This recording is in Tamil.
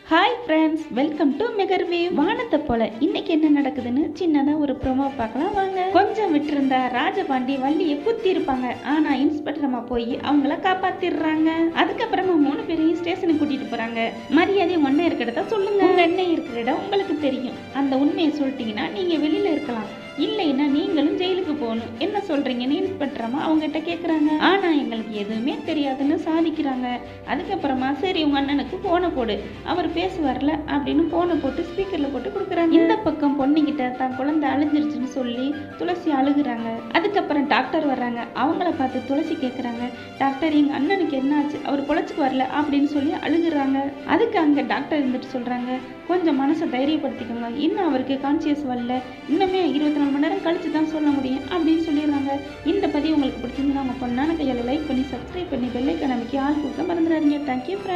ஹாய் ஃப்ரெண்ட்ஸ் வெல்கம் டு மெகர்வே வானத்தை போல இன்னைக்கு என்ன நடக்குதுன்னு சின்னதா ஒரு ப்ரோமோ பார்க்கலாம் வாங்க கொஞ்சம் விட்டிருந்தா ராஜபாண்டி வள்ளியை குத்தி இருப்பாங்க ஆனா இன்ஸ்பெக்டர் அம்மா போய் அவங்கள காப்பாத்திடுறாங்க அதுக்கப்புறமா மூணு பேரையும் ஸ்டேஷனுக்கு கூட்டிட்டு போறாங்க மரியாதை ஒன்னே இருக்கிறத சொல்லுங்க உங்க எண்ணெய் இருக்கிற இடம் உங்களுக்கு தெரியும் அந்த உண்மையை சொல்லிட்டீங்கன்னா நீங்க வெளியில இருக்கலாம் இல்லைன்னா நீங்களும் ஜெயிலுக்கு போகணும் என்ன சொல்றீங்கன்னு இன்ஸ்பெக்டர் அம்மா அவங்ககிட்ட கேக்குறாங்க ஆனா எங்களுக்கு எதுவுமே தெரியாதுன்னு சாதிக்கிறாங்க அதுக்கப்புறமா சரி உங்க அண்ணனுக்கு போனை போடு அவர் பேசுவார்ல அப்படின்னு போனை போட்டு ஸ்பீக்கர்ல போட்டு கொடுக்குறாங்க இந்த பக்கம் பொண்ணுகிட்ட தான் குழந்தை அழிஞ்சிருச்சுன்னு சொல்லி துளசி அழுகுறாங்க அதுக்கப்புறம் டாக்டர் வர்றாங்க அவங்கள பார்த்து துளசி கேட்குறாங்க டாக்டர் எங்க அண்ணனுக்கு என்னாச்சு அவர் பொழைச்சுக்கு வரல அப்படின்னு சொல்லி அழுகுறாங்க அதுக்கு அங்க டாக்டர் இருந்துட்டு சொல்றாங்க கொஞ்சம் மனசை தைரியப்படுத்திக்கோங்க இன்னும் அவருக்கு கான்சியஸ் வரல இன்னுமே இருபத்தி நாலு மணி நேரம் கழிச்சு தான் சொல்ல முடியும் அப்படின்னு சொல்லிடுறாங்க இந்த பதிவு உங்களுக்கு பிடிச்சிருந்தா உங்க பொண்ணான கையால் லைக் பண்ணி சப்ஸ்கிரைப் பண்ணி பெல்லைக்கான அமைக்கி ஆள் கொடுக்க மறந்துடாதீங்க தேங்க்யூ